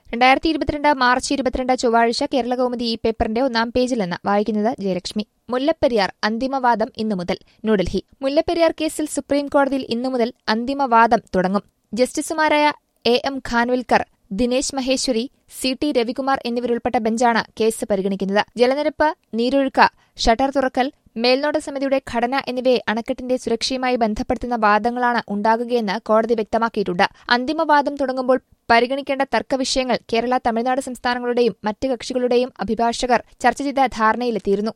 രണ്ടായിരത്തി ഇരുപത്തിരണ്ട് മാർച്ച് ഇരുപത്തിരണ്ട് ചൊവ്വാഴ്ച കേരളകൗമുദി ഈ പേപ്പറിന്റെ ഒന്നാം പേജിൽ നിന്ന് വായിക്കുന്നത് ജയലക്ഷ്മി മുല്ലപ്പെരിയാർ അന്തിമവാദം ഇന്നു മുതൽ ന്യൂഡൽഹി മുല്ലപ്പെരിയാർ കേസിൽ സുപ്രീം കോടതിയിൽ ഇന്നു മുതൽ അന്തിമവാദം തുടങ്ങും ജസ്റ്റിസുമാരായ A M Khanwilkar Dinesh Maheshwari C T Ravikumar എന്നിവരുൾപ്പെട്ട ബെഞ്ചാണ് കേസ് പരിഗണിക്കുന്നത് ജലനിരപ്പ് നീരൊഴുക്ക് ഷട്ടർ തുറക്കൽ മേൽനോട്ട സമിതിയുടെ ഘടന എന്നിവയെ അണക്കെട്ടിന്റെ സുരക്ഷയുമായി ബന്ധപ്പെടുത്തുന്ന വാദങ്ങളാണ് ഉണ്ടാകുകയെന്ന് കോടതി വ്യക്തമാക്കിയിട്ടുണ്ട് അന്തിമവാദം തുടങ്ങുമ്പോൾ പരിഗണിക്കേണ്ട തർക്കവിഷയങ്ങൾ കേരള തമിഴ്നാട് സംസ്ഥാനങ്ങളുടെയും മറ്റ് കക്ഷികളുടെയും അഭിഭാഷകർ ചർച്ച ചെയ്ത ധാരണയിലെത്തിയിരുന്നു